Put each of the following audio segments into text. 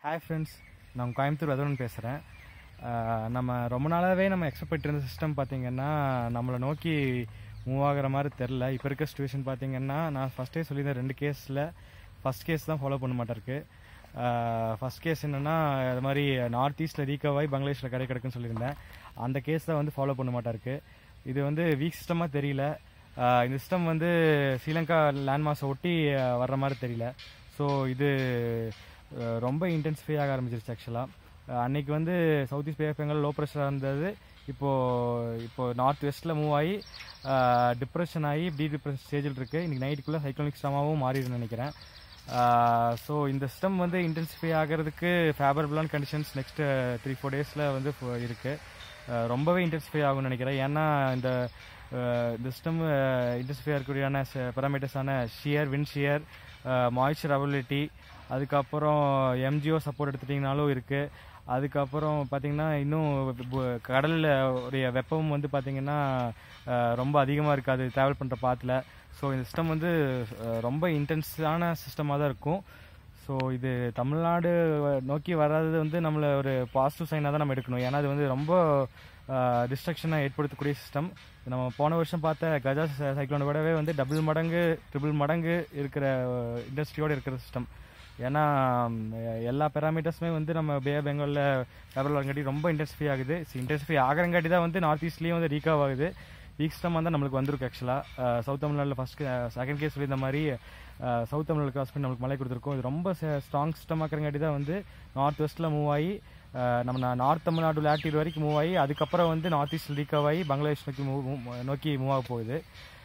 hi friends நான் கோயம்புத்தூர் வெதரன் பேசுகிறேன் நம்ம ரொம்ப நாளாகவே நம்ம எக்ஸ்பெக்ட் பண்ணிட்டு இருந்த சிஸ்டம் பார்த்தீங்கன்னா நம்மளை நோக்கி மூவ் ஆகுற மாதிரி தெரில இப்போ இருக்க சுச்சுவேஷன் பார்த்தீங்கன்னா நான் ஃபஸ்ட்டே சொல்லியிருந்தேன் ரெண்டு கேஸில் ஃபஸ்ட் கேஸ் தான் ஃபாலோ பண்ண மாட்டேருக்கு ஃபஸ்ட் கேஸ் என்னென்னா இது மாதிரி நார்த் ஈஸ்ட்டில் ரீகவாய் பங்களாதேஷில் கடை கிடக்குன்னு சொல்லியிருந்தேன் அந்த கேஸ் தான் வந்து ஃபாலோ பண்ண மாட்டாருக்கு இது வந்து வீக் சிஸ்டமாக தெரியல ஆஹ் இந்த சிஸ்டம் வந்து ஸ்ரீலங்கா லேண்ட்மாஸை ஒட்டி ஆஹ் வர்ற மாதிரி தெரியல ஸோ இது ஆஹ் ரொம்ப இன்டென்சிஃபை ஆக ஆரம்பிச்சிருச்சு ஆக்சுவலாக அன்னைக்கு வந்து south east Bay of Bengal low ப்ரெஷராக இருந்தது இப்போது இப்போ நார்த் வெஸ்ட்டில் மூவ் ஆகி டிப்ரெஷன் ஆகி டீ டிப்ரெஷன் ஸ்டேஜில் இருக்குது இன்றைக்கி நைட்டுக்குள்ளே சைக்ளோனிக் ஸ்டமாகவும் மாறிடுன்னு நினைக்கிறேன் ஸோ இந்த சிஸ்டம் வந்து இன்டென்சிஃபை ஆகிறதுக்கு ஃபேவரபிளான கண்டிஷன்ஸ் நெக்ஸ்ட் த்ரீ ஃபோர் டேஸில் வந்து இருக்குது ரொம்பவே இன்டென்சிஃபை ஆகும்னு நினைக்கிறேன் ஏன்னா இந்த அஹ், இந்த சிஸ்டம் இன்டென்சிஃபை இருக்கக்கூடியான பேராமீட்டர்ஸான shear wind shear moisture availability அதுக்கப்புறம் எம்ஜிஓ சப்போர்ட் எடுத்துட்டிங்கனாலும் இருக்குது அதுக்கப்புறம் பார்த்தீங்கன்னா இன்னும் பு- கடல்ல உடைய வெப்பம் வந்து பார்த்தீங்கன்னா அஹ், ரொம்ப அதிகமாக இருக்காது ட்ராவல் பண்ணுற பாத்தில் ஸோ இந்த சிஸ்டம் வந்து அஹ், ரொம்ப இன்டென்ஸான சிஸ்டமாக தான் இருக்கும் ஸோ இது தமிழ்நாடு நோக்கி வராதது வந்து நம்மளை ஒரு பாசிட்டிவ் சைனாக தான் நம்ம எடுக்கணும் ஏன்னா அது வந்து ரொம்ப டிஸ்ட்ரக்ஷனை ஏற்படுத்தக்கூடிய சிஸ்டம் நம்ம போன வருஷம் பார்த்த கஜா சைக்ளோனை விடவே வந்து டபுள் மடங்கு ட்ரிபிள் மடங்கு இருக்கிற இண்டஸ்ட்ரியோடு இருக்கிற சிஸ்டம் ஏன்னா ம், எல்லா பேராமீட்டர்ஸுமே வந்து நம்ம பே பெங்காலில் ஃபேவரல் வரங்காட்டி ரொம்ப இன்டென்சிஃபை ஆகுது இன்டென்சிஃபை ஆகிறங்காட்டி தான் வந்து நார்த் ஈஸ்ட்லேயும் வந்து ரீகாவ் ஆகுது வீக் சிஸ்டம் வந்து நம்மளுக்கு வந்திருக்கு ஆக்சுவலாக சவுத் தமிழ்நாட்டில் ஃபஸ்ட் செகண்ட் கேஸ் சொல்லியிருந்த மாதிரி சவுத் தமிழ்நாடு கிராஸ் பண்ணி நம்மளுக்கு மலை கொடுத்துருக்கோம் இது ரொம்ப ஸ்ட்ராங் சிஸ்டம் ஆக்கிறங்காட்டி தான் வந்து நார்த் வெஸ்ட்டில் மூவ் ஆகி அஹ், நம்ம நா- நார்த் தமிழ்நாடு லாட்டியூட் வரைக்கும் மூவ் ஆகி அதுக்கப்புறம் வந்து நார்த் ஈஸ்ட் ரீகவ் ஆகி பங்களாதேஷ் நோக்கி மூவ் நோக்கி மூவ் ஆக போகுது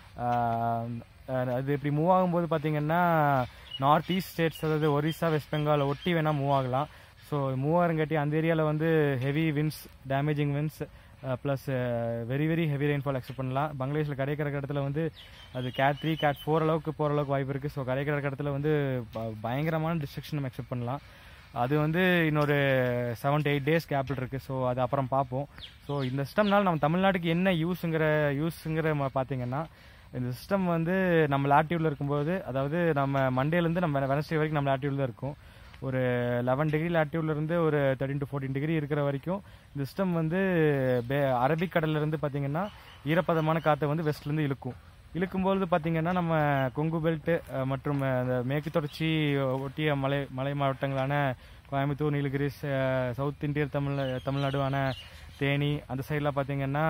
அஹ், அஹ், அது இப்படி மூவ் ஆகும்போது பார்த்தீங்கன்னா நார்த் ஈஸ்ட் ஸ்டேட்ஸ் அதாவது ஒரிசா வெஸ்ட் பெங்காலை ஒட்டி வேணால் மூவ் ஆகலாம் ஸோ மூவ் ஆகிறங்காட்டி அந்த ஏரியாவில் வந்து heavy winds damaging winds plus very very heavy rainfall expect பண்ணலாம் பங்களாதேஷில் கரைக்கிற இடத்துல வந்து அது கேட் த்ரீ கேட் ஃபோர் அளவுக்கு போகிற அளவுக்கு வாய்ப்பு இருக்குது ஸோ கரைக்கிற இடத்துல வந்து ப- பயங்கரமான டிஸ்ட்ரக்ஷன் நம்ம எக்ஸ்பெக்ட் பண்ணலாம் அது வந்து இன்னொரு செவன் டு எயிட் டேஸ் கேபிள் இருக்குது ஸோ அது அப்புறம் பார்ப்போம் ஸோ இந்த சிஸ்டம்னால நம்ம தமிழ்நாட்டுக்கு என்ன யூஸுங்கிற யூஸுங்கிற ம- பார்த்தீங்கன்னா இந்த சிஸ்டம் வந்து நம்ம லாட்டியூடில் இருக்கும்போது அதாவது நம்ம மண்டேலேருந்து நம்ம வெனஸ்டே வரைக்கும் நம்ம லாட்டியூடில் தான் இருக்கும் ஒரு லெவன் டிகிரி லாட்டியூட்ல இருந்து ஒரு தேர்ட்டின் டு ஃபோர்டீன் டிகிரி இருக்கிற வரைக்கும் இந்த சிஸ்டம் வந்து பே- அரபிக்கடல்ல இருந்து பார்த்தீங்கன்னா ஈரப்பதமான காற்றை வந்து வெஸ்ட்லேருந்து இழுக்கும் இழுக்கும்போது பார்த்தீங்கன்னா நம்ம கொங்கு பெல்ட் மற்றும் அஹ், அந்த மேற்கு தொடர்ச்சி ஒட்டிய மலை மலை மாவட்டங்களான கோயம்புத்தூர் நீலகிரிஸ் அஹ், சவுத் இந்தியர் தமிழ் தமிழ்நாடுவான தேனி அந்த சைட்லாம் பார்த்தீங்கன்னா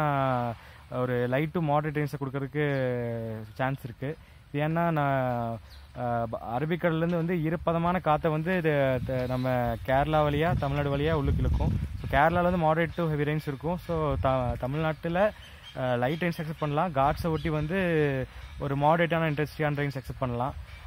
ஒரு லைட் டு மாடரேட் ரெயின்ஸை கொடுக்கறதுக்கு சான்ஸ் இருக்குது இது ஏன்னா நான் அஹ், ப- அரபிக்கடல்லேருந்து வந்து ஈரப்பதமான காற்றை வந்து இது த- நம்ம கேரளா வழியாக தமிழ்நாடு வழியாக உள்ளுக்கு இழுக்கும் ஸோ கேரளாவில் வந்து மாடரேட் டு ஹெவி ரெயின்ஸ் இருக்கும் ஸோ த தமிழ்நாட்டில் லைட் ரெயின்ஸ் எக்ஸெப்ட் பண்ணலாம் காட்ஸை ஒட்டி வந்து ஒரு மாடரேட்டான இன்டென்சிட்டியான ரெயின்ஸ் எக்ஸெப்ட் பண்ணலாம்